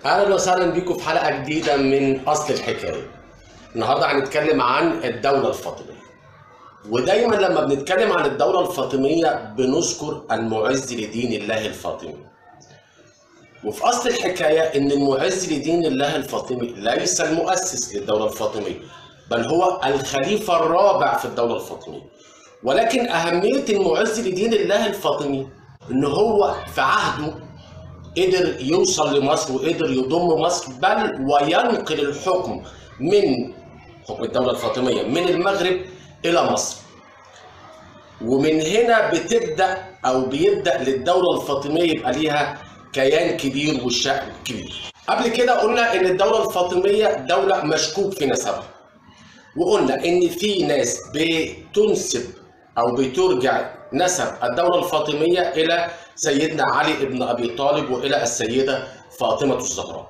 اهلا وسهلا بيكم في حلقه جديده من اصل الحكايه. النهارده هنتكلم عن الدوله الفاطميه. ودايما لما بنتكلم عن الدوله الفاطميه بنذكر المعز لدين الله الفاطمي. وفي اصل الحكايه ان المعز لدين الله الفاطمي ليس المؤسس للدوله الفاطميه بل هو الخليفه الرابع في الدوله الفاطميه. ولكن اهميه المعز لدين الله الفاطمي ان هو في عهده قدر يوصل لمصر وقدر يضم مصر بل وينقل الحكم من حكم الدولة الفاطمية من المغرب إلى مصر ومن هنا بتبدأ أو بيبدأ للدولة الفاطمية يبقى ليها كيان كبير وشأن كبير قبل كده قلنا إن الدولة الفاطمية دولة مشكوك في نسبها وقلنا إن في ناس بتنسب أو بترجع نسب الدولة الفاطمية إلى سيدنا علي بن أبي طالب وإلى السيدة فاطمة الزهراء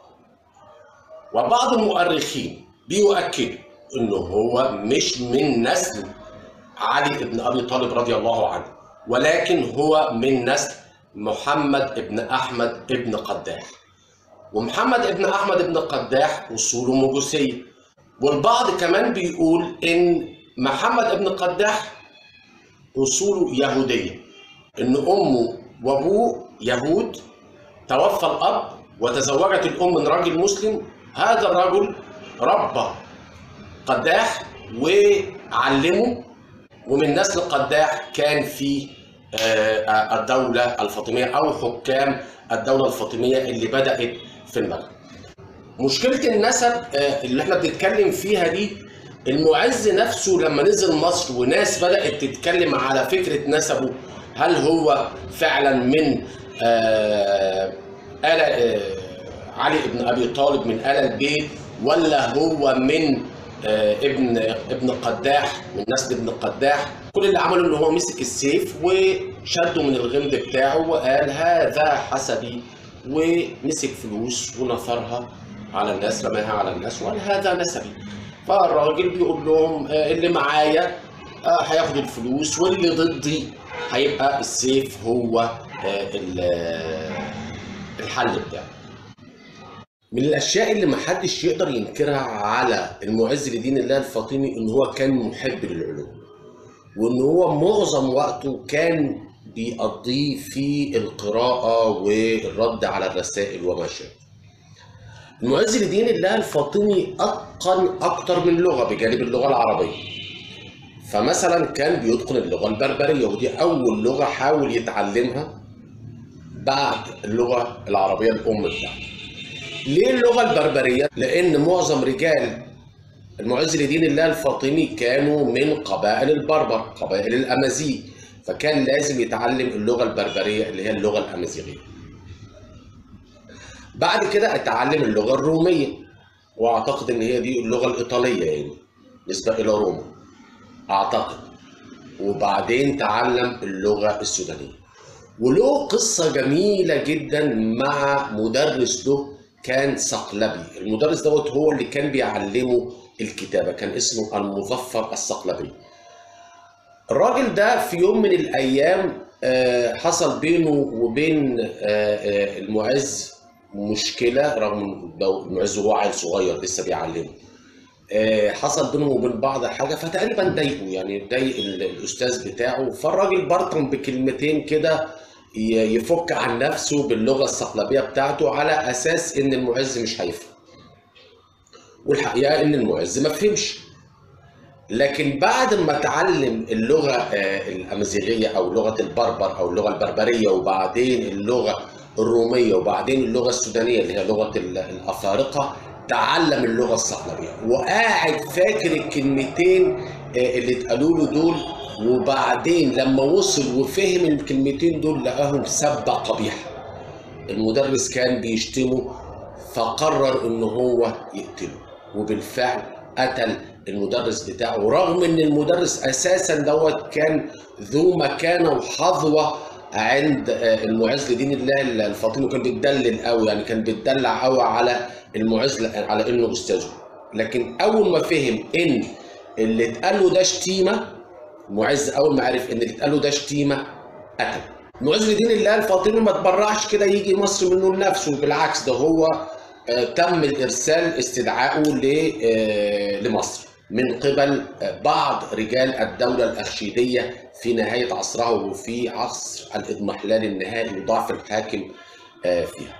وبعض المؤرخين بيؤكدوا إنه هو مش من نسل علي بن أبي طالب رضي الله عنه ولكن هو من نسل محمد بن أحمد بن قداح ومحمد بن أحمد بن قداح أصوله مجوسية والبعض كمان بيقول إن محمد بن قداح أصوله يهودية إن أمه وأبوه يهود توفى الأب وتزوجت الأم من راجل مسلم هذا الرجل ربى قداح وعلمه ومن نسل قداح كان في الدولة الفاطمية أو حكام الدولة الفاطمية اللي بدأت في المغرب مشكلة النسب اللي احنا بنتكلم فيها دي المعز نفسه لما نزل مصر وناس بدأت تتكلم على فكرة نسبه هل هو فعلا من آه آل آه علي بن أبي طالب من آل البيت ولا هو من آه ابن ابن قداح من نسل ابن قداح كل اللي عمله ان هو مسك السيف وشده من الغمد بتاعه وقال هذا حسبي ومسك فلوس ونثرها على الناس رماها على الناس وقال هذا نسبي فالراجل بيقول لهم اللي معايا هياخد الفلوس واللي ضدي هيبقى السيف هو الحل بتاعه من الاشياء اللي محدش يقدر ينكرها على المعز لدين الله الفاطمي ان هو كان محب للعلوم وان هو معظم وقته كان بيقضيه في القراءة والرد على الرسائل وما شابه المعز لدين الله الفاطمي اتقن اكتر من لغه بجانب اللغه العربيه فمثلا كان بيتقن اللغه البربريه ودي اول لغه حاول يتعلمها بعد اللغه العربيه الام بتاعته ليه اللغه البربريه لان معظم رجال المعز لدين الله الفاطمي كانوا من قبائل البربر قبائل الامازيغ فكان لازم يتعلم اللغه البربريه اللي هي اللغه الامازيغيه بعد كده اتعلم اللغه الروميه واعتقد ان هي دي اللغه الايطاليه يعني نسبه الى روما اعتقد وبعدين تعلم اللغه السودانيه وله قصه جميله جدا مع مدرس له كان صقلبي المدرس دوت هو اللي كان بيعلمه الكتابه كان اسمه المظفر الصقلبي الراجل ده في يوم من الايام حصل بينه وبين المعز مشكله رغم المعز هو عيل صغير لسه بيعلمه حصل بينهم وبين بعض حاجه فتقريبا ضايقه يعني ضايق الاستاذ بتاعه فالراجل برطم بكلمتين كده يفك عن نفسه باللغه الصقلبيه بتاعته على اساس ان المعز مش هيفهم والحقيقه ان المعز ما فهمش لكن بعد ما اتعلم اللغه الامازيغيه او لغه البربر او اللغه البربريه وبعدين اللغه الروميه وبعدين اللغه السودانيه اللي هي لغه الافارقه تعلم اللغه الصقلبيه وقاعد فاكر الكلمتين اللي اتقالوا له دول وبعدين لما وصل وفهم الكلمتين دول لقاهم سبه قبيحه المدرس كان بيشتمه فقرر ان هو يقتله وبالفعل قتل المدرس بتاعه رغم ان المدرس اساسا دوت كان ذو مكانه وحظوه عند المعز لدين الله الفاطمي كان بيتدلل قوي يعني كان بيتدلع قوي على المعز على انه استاذه لكن اول ما فهم ان اللي اتقال له ده شتيمه معز اول ما عرف ان اللي اتقال له ده شتيمه قتل معز لدين الله الفاطمي ما تبرعش كده يجي مصر منه لنفسه بالعكس ده هو آه، تم الارسال استدعائه ل- آه، لمصر من قبل آه، بعض رجال الدوله الاخشيديه في نهايه عصرها وفي عصر الاضمحلال النهائي وضعف الحاكم آه، فيها.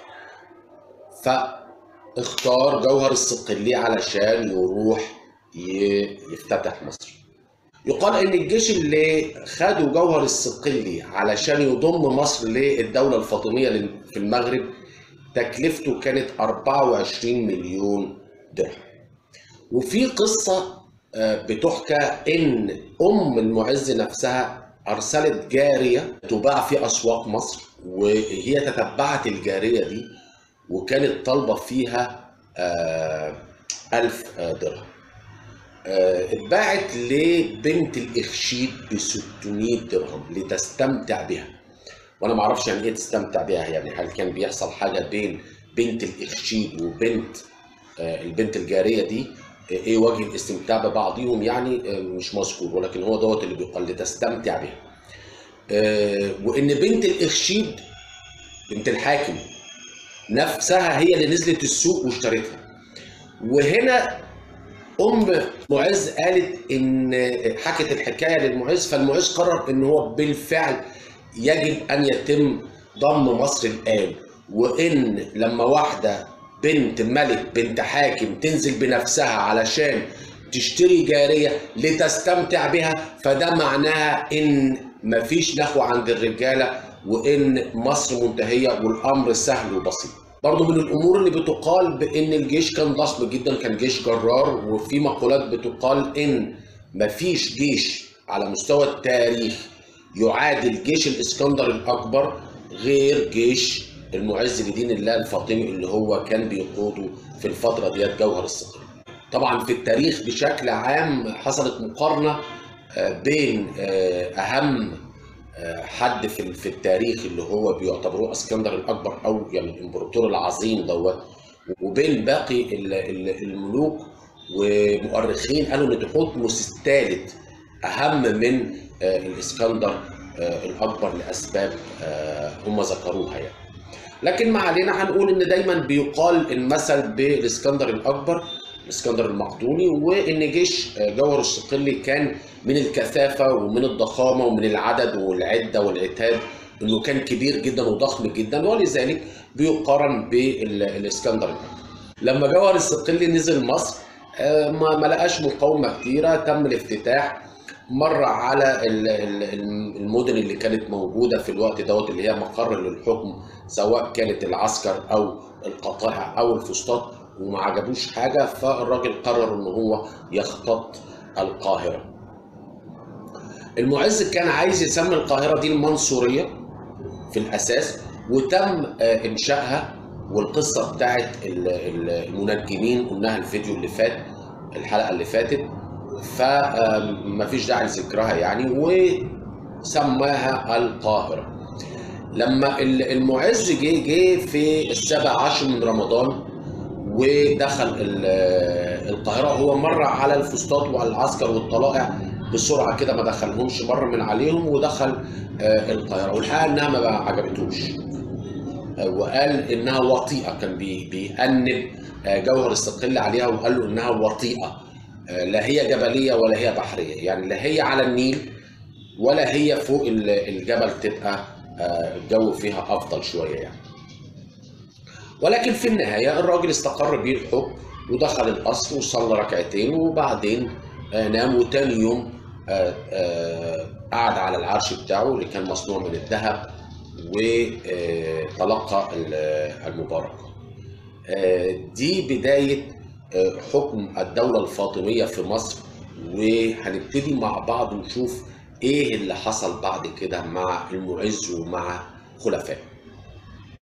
فاختار جوهر الصقلي علشان يروح ي- يفتتح مصر. يقال ان الجيش اللي خده جوهر الصقلي علشان يضم مصر للدوله الفاطميه لل- في المغرب تكلفته كانت 24 مليون درهم وفي قصه آه، بتحكى ان ام المعز نفسها ارسلت جاريه تباع في اسواق مصر وهي تتبعت الجاريه دي وكانت طالبه فيها آه، ألف آه، درهم آه، اتباعت لبنت الإخشيد ب 600 درهم لتستمتع بها وانا ما اعرفش يعني ايه تستمتع بها يعني هل كان بيحصل حاجه بين بنت الإخشيد وبنت آه، البنت الجاريه دي آه، ايه وجه الاستمتاع ببعضهم يعني آه، مش مذكور ولكن هو دوت اللي بيقال لتستمتع بها آه، وان بنت الإخشيد بنت الحاكم نفسها هي اللي نزلت السوق واشترتها وهنا ام معز قالت ان حكت الحكايه للمعز فالمعز قرر ان هو بالفعل يجب ان يتم ضم مصر الان وان لما واحده بنت ملك بنت حاكم تنزل بنفسها علشان تشتري جاريه لتستمتع بها فده معناها ان مفيش نخوه عند الرجاله وان مصر منتهيه والامر سهل وبسيط برضو من الامور اللي بتقال بان الجيش كان ضخم جدا كان جيش جرار وفي مقولات بتقال ان مفيش جيش على مستوى التاريخ يعادل جيش الاسكندر الاكبر غير جيش المعز لدين الله الفاطمي اللي هو كان بيقوده في الفتره ديت جوهر الصقر طبعا في التاريخ بشكل عام حصلت مقارنه آه، بين آه، اهم آه، حد في في التاريخ اللي هو بيعتبروه اسكندر الاكبر او يعني الامبراطور العظيم دوت وبين باقي ال- ال- الملوك ومؤرخين قالوا ان تحتمس الثالث اهم من آه، الاسكندر آه، الاكبر لاسباب آه، هم ذكروها يعني. لكن ما علينا هنقول ان دايما بيقال المثل بالاسكندر الاكبر الاسكندر المقدوني وان جيش جوهر الصقلي كان من الكثافه ومن الضخامه ومن العدد والعده والعتاد انه كان كبير جدا وضخم جدا ولذلك بيقارن بالاسكندر الاكبر. لما جوهر الصقلي نزل مصر آه، ما ما لقاش مقاومه كتيره تم الافتتاح مر على ال- ال- المدن اللي كانت موجوده في الوقت دوت اللي هي مقر للحكم سواء كانت العسكر او القطائع او الفسطاط وما عجبوش حاجه فالراجل قرر ان هو يختط القاهره. المعز كان عايز يسمي القاهره دي المنصوريه في الاساس وتم آه، انشائها والقصه بتاعت ال- ال- المنجمين قلناها الفيديو اللي فات الحلقه اللي فاتت فمفيش داعي لذكرها يعني وسماها القاهره لما ال- المعز جه جه في السابع عشر من رمضان ودخل ال- القاهره هو مر على الفسطاط وعلى العسكر والطلائع بسرعه كده ما دخلهمش بره من عليهم ودخل آه، القاهره والحقيقه انها ما بقى عجبتوش آه، وقال انها وطيئه كان بي- بيأنب آه، جوهر الصقل عليها وقال له انها وطيئه آه، لا هي جبليه ولا هي بحريه يعني لا هي على النيل ولا هي فوق ال- الجبل تبقى آه، الجو فيها افضل شويه يعني ولكن في النهايه الراجل استقر بيه الحكم ودخل القصر وصلى ركعتين وبعدين آه، نام وتاني يوم آه، آه، قعد على العرش بتاعه اللي كان مصنوع من الذهب وتلقى المباركه آه، دي بدايه آه، حكم الدوله الفاطميه في مصر وهنبتدي مع بعض نشوف ايه اللي حصل بعد كده مع المعز ومع خلفائه